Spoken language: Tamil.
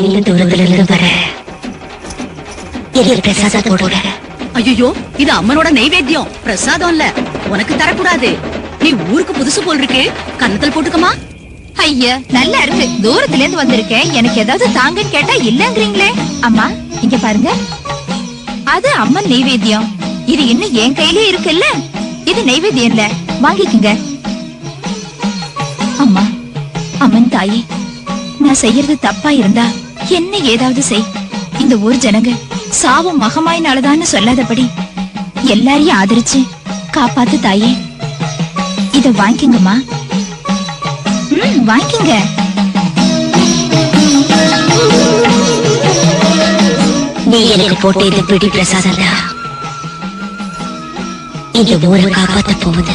நீண்ட தூரத்துல இருந்து வர எரிய பிரசாதம் போடுற ஐயோ இது அம்மனோட நைவேத்தியம் பிரசாதம் இல்ல உனக்கு தரக்கூடாது நீ ஊருக்கு புதுசு போல் இருக்கு கன்னத்தில் போட்டுக்கமா ஐயா நல்லா இருக்கு தூரத்துல இருந்து வந்திருக்கேன் எனக்கு ஏதாவது தாங்கன்னு கேட்டா இல்லங்கறீங்களே அம்மா இங்க பாருங்க அது அம்மன் நெய்வேத்தியம் இது இன்னும் என் கையிலே இருக்குல்ல இது நெய்வேத்தியம் இல்ல வாங்கிக்கங்க அம்மா அம்மன் தாயே நான் செய்யறது தப்பா இருந்தா என்ன ஏதாவது செய் இந்த ஊர் ஜனங்க சாவும் மகமாயினாலதான்னு சொல்லாதபடி எல்லாரையும் ஆதரிச்சு காப்பாத்து தாயே இத வாங்கிக்கங்கம்மா ம், வாங்கிக்கங்க நீ எனக்கு போட்ட இந்த பிடி பிரசாதம் தான் இந்த ஊரை காப்பாத்த போகுது